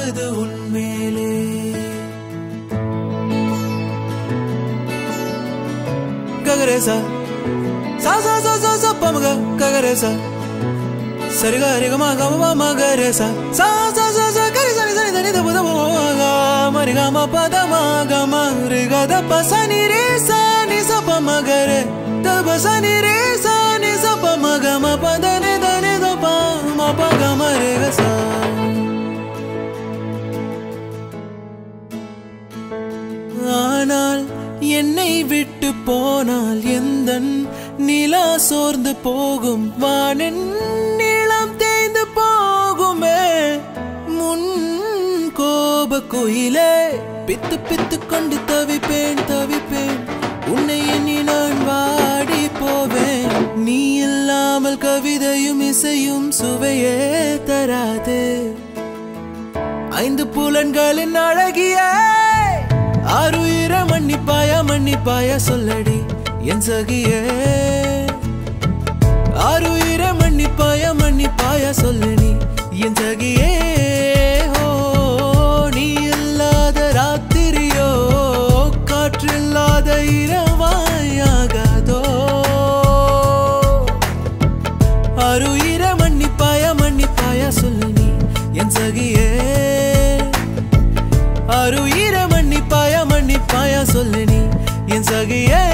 ஆகுது உன்மேலே ககரேசா சா சா சா சா சா பமக ககரேசா சரிக ரிகம கம மகரேசா சா சா சா சா கரி சரி சரி சரி தப தப மக மரிகம பத மகம ரிகத பசனி ரே சா நி ச ப மகரே தப சனி ரே சா நி ச ப மகம பத நி த நி த ப ம ப கம ரிக சா ஆனால் என்னை விட்டு போனால் எந்தன் நிலா சோர்ந்து போகும் வானின் நீளம் தேய்ந்து போகுமே முன் கோப குயிலே பித்து பித்து கொண்டு தவிப்பேன் தவிப்பேன் உன்னை எண்ணி நான் வாடி போவேன் நீ இல்லாமல் கவிதையும் இசையும் சுவையே தராது ஐந்து புலன்களின் அழகிய ஆறுயிர மன்னிப்பாய மன்னிப்பாய சொல்லடி என் சகியே ஆறுயிர மன்னிப்பாய மன்னிப்பாய சொல்லடி என் சகியே ஓ நீ இல்லாத ராத்திரியோ காற்றில்லாத இரவாயாகாதோ அருயிர மன்னிப்பாய மன்னிப்பாய சொல்லு நீ என் சகியே அருயிர மன்னிப்பாய மன்னிப்பாய சொல்லு நீ என் சகியே